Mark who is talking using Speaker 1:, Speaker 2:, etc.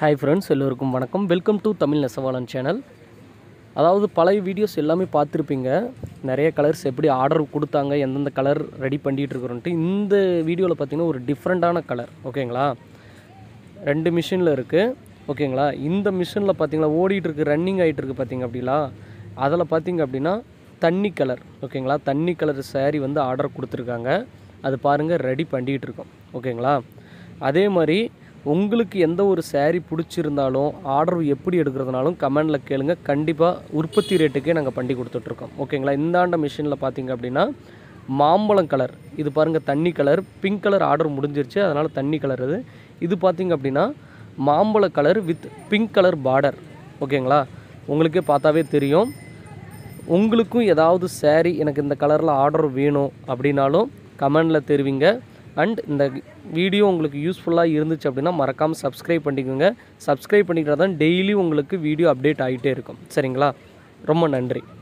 Speaker 1: hi friends எல்லோருக்கும் வணக்கம் welcome to Tamil Nesavalan channel அதாவது பழைய வீடியோஸ் எல்லாமே பார்த்துருப்பீங்க நிறைய கலர்ஸ் எப்படி ஆர்டர் கொடுத்தாங்க எந்தெந்த கலர் ரெடி பண்ணிகிட்டு இருக்கிறோன்ட்டு இந்த வீடியோவில் பார்த்தீங்கன்னா ஒரு டிஃப்ரெண்ட்டான கலர் ஓகேங்களா ரெண்டு மிஷினில் இருக்குது ஓகேங்களா இந்த மிஷினில் பார்த்தீங்களா ஓடிட்டு இருக்கு ரன்னிங் ஆகிட்டு இருக்கு பார்த்தீங்க அப்படிங்களா அதில் பார்த்தீங்க அப்படின்னா தண்ணி கலர் ஓகேங்களா தண்ணி கலர் saree வந்து ஆர்டர் கொடுத்துருக்காங்க அது பாருங்கள் ரெடி பண்ணிகிட்டு இருக்கோம் ஓகேங்களா அதே மாதிரி உங்களுக்கு எந்த ஒரு saree பிடிச்சிருந்தாலும் ஆர்டர் எப்படி எடுக்கிறதுனாலும் கமெண்டில் கேளுங்க கண்டிப்பாக உற்பத்தி ரேட்டுக்கே நாங்கள் பண்ணி கொடுத்துட்ருக்கோம் ஓகேங்களா இந்தாண்ட மிஷினில் பார்த்தீங்க அப்படின்னா மாம்பழம் கலர் இது பாருங்கள் தண்ணி கலர் பிங்க் கலர் ஆர்டர் முடிஞ்சிருச்சு அதனால் தண்ணி கலர் இது இது பார்த்தீங்க அப்படின்னா மாம்பழ colour with pink colour border ஓகேங்களா உங்களுக்கே பார்த்தாவே தெரியும் உங்களுக்கும் ஏதாவது saree எனக்கு இந்த கலரில் ஆர்டர் வேணும் அப்படின்னாலும் கமெண்டில் தெரிவிங்க அண்ட் இந்த வீடியோ உங்களுக்கு யூஸ்ஃபுல்லாக இருந்துச்சு அப்படின்னா மறக்காமல் சப்ஸ்கிரைப் பண்ணிக்கோங்க சப்ஸ்கிரைப் பண்ணிக்கிட்டா தான் டெய்லி உங்களுக்கு வீடியோ அப்டேட் ஆகிட்டே இருக்கும் சரிங்களா ரொம்ப நன்றி